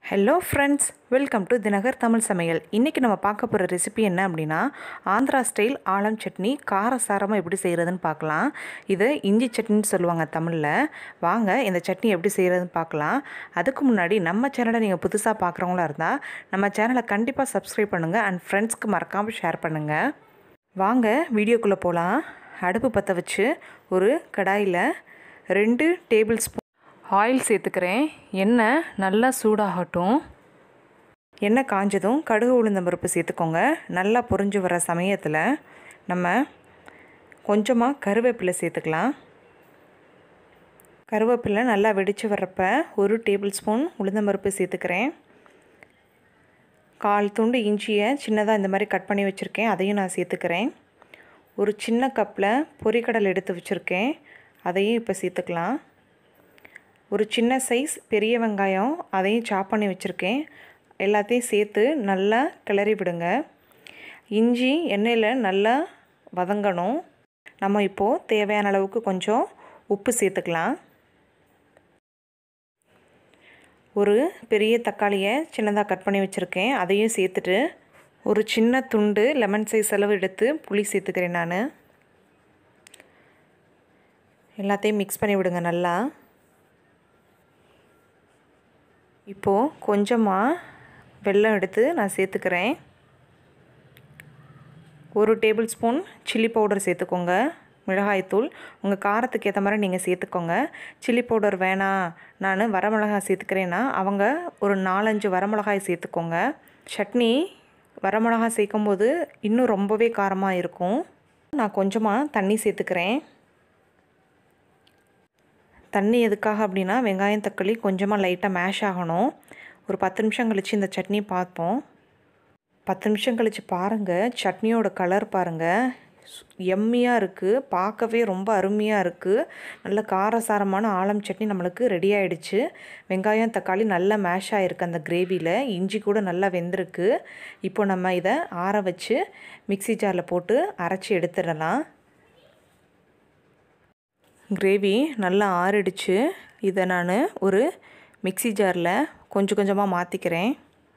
hello friends welcome to Dinakar Tamil சமையல் இன்றைக்கி நம்ம பார்க்க போகிற ரெசிபி என்ன அப்படின்னா ஆந்திரா ஸ்டைல் ஆலம் சட்னி காரசாரமாக எப்படி செய்கிறதுன்னு பார்க்கலாம் இது இஞ்சி சட்னின்னு சொல்லுவாங்க தமிழில் வாங்க இந்த சட்னி எப்படி செய்கிறதுன்னு பார்க்கலாம் அதுக்கு முன்னாடி நம்ம சேனலை நீங்கள் புதுசாக பார்க்குறவங்களா இருந்தால் நம்ம சேனலை கண்டிப்பாக சப்ஸ்கிரைப் பண்ணுங்கள் அண்ட் ஃப்ரெண்ட்ஸ்க்கு மறக்காமல் ஷேர் பண்ணுங்கள் வாங்க வீடியோக்குள்ளே போகலாம் அடுப்பு பற்ற வச்சு ஒரு கடாயில் ரெண்டு டேபிள் ஸ்பூன் ஆயில் சேர்த்துக்கிறேன் எண்ணெய் நல்லா சூடாகட்டும் எண்ணெய் காஞ்சதும் கடுகு உளுந்தம் பருப்பு சேர்த்துக்கோங்க நல்லா பொரிஞ்சு வர சமயத்தில் நம்ம கொஞ்சமாக கருவேப்பிலை சேர்த்துக்கலாம் கருவேப்பிலை நல்லா வெடித்து வர்றப்ப ஒரு டேபிள் ஸ்பூன் உளுந்தம்பருப்பு சேர்த்துக்கிறேன் கால் துண்டு இஞ்சியை சின்னதாக இந்த மாதிரி கட் பண்ணி வச்சுருக்கேன் அதையும் நான் சேர்த்துக்கிறேன் ஒரு சின்ன கப்பில் பொரிக்கடல் எடுத்து வச்சுருக்கேன் அதையும் இப்போ சேர்த்துக்கலாம் ஒரு சின்ன சைஸ் பெரிய வெங்காயம் அதையும் சாப் பண்ணி வச்சுருக்கேன் எல்லாத்தையும் சேர்த்து நல்லா கிளறி விடுங்க இஞ்சி எண்ணெயில் நல்லா வதங்கணும் நம்ம இப்போது தேவையான அளவுக்கு கொஞ்சம் உப்பு சேர்த்துக்கலாம் ஒரு பெரிய தக்காளியை சின்னதாக கட் பண்ணி வச்சுருக்கேன் அதையும் சேர்த்துட்டு ஒரு சின்ன துண்டு லெமன் சைஸ் அளவு எடுத்து புளி சேர்த்துக்கிறேன் நான் எல்லாத்தையும் மிக்ஸ் பண்ணி விடுங்க நல்லா இப்போது கொஞ்சமாக வெல்லம் எடுத்து நான் சேர்த்துக்கிறேன் ஒரு டேபிள் ஸ்பூன் சில்லி பவுடர் சேர்த்துக்கோங்க மிளகாய்த்தூள் உங்கள் காரத்துக்கு ஏற்ற மாதிரி நீங்கள் சேர்த்துக்கோங்க சில்லி பவுடர் வேணாம் நான் வரமிளகாய் சேர்த்துக்கிறேன்னா அவங்க ஒரு நாலஞ்சு வரமிளகாய் சேர்த்துக்கோங்க சட்னி வரமிளகாய் சேர்க்கும்போது இன்னும் ரொம்பவே காரமாக இருக்கும் நான் கொஞ்சமாக தண்ணி சேர்த்துக்கிறேன் தண்ணி எதுக்காக அப்படின்னா வெங்காயம் தக்காளி கொஞ்சமாக லைட்டாக மேஷ் ஆகணும் ஒரு பத்து நிமிஷம் கழித்து இந்த சட்னி பார்ப்போம் பத்து நிமிஷம் கழித்து பாருங்கள் சட்னியோட கலர் பாருங்கள் எம்மியாக இருக்குது பார்க்கவே ரொம்ப அருமையாக இருக்குது நல்ல காரசாரமான ஆலம் சட்னி நம்மளுக்கு ரெடி ஆகிடுச்சு வெங்காயம் தக்காளி நல்லா மேஷ் ஆகிருக்கு அந்த கிரேவியில் இஞ்சி கூட நல்லா வெந்திருக்கு இப்போ நம்ம இதை ஆற வச்சு மிக்சி ஜாரில் போட்டு அரைச்சி எடுத்துடலாம் கிரேவி நல்லா ஆறிடுச்சு இதை நான் ஒரு மிக்சி ஜாரில் கொஞ்சம் கொஞ்சமாக மாற்றிக்கிறேன்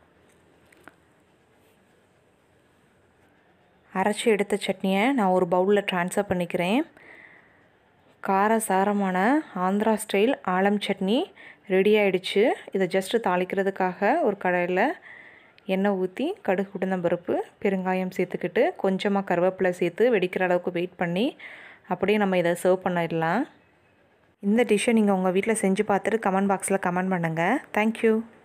அரைச்சி எடுத்த சட்னியை நான் ஒரு பவுலில் ட்ரான்ஸ்ஃபர் பண்ணிக்கிறேன் கார சாரமான ஆந்திரா ஸ்டைல் ஆலம் சட்னி ரெடி ஆகிடுச்சு இதை ஜஸ்ட்டு தாளிக்கிறதுக்காக ஒரு கடையில் எண்ணெய் ஊற்றி கடுகு உளுந்தம்பருப்பு பெருங்காயம் சேர்த்துக்கிட்டு கொஞ்சமாக கருவேப்பிலை சேர்த்து வெடிக்கிற அளவுக்கு வெயிட் பண்ணி அப்படியே நம்ம இதை சர்வ் பண்ணிடலாம் இந்த டிஷ்ஷை நீங்கள் உங்கள் வீட்டில் செஞ்சு பார்த்துட்டு கமெண்ட் பாக்ஸில் கமெண்ட் பண்ணுங்கள் தேங்க்யூ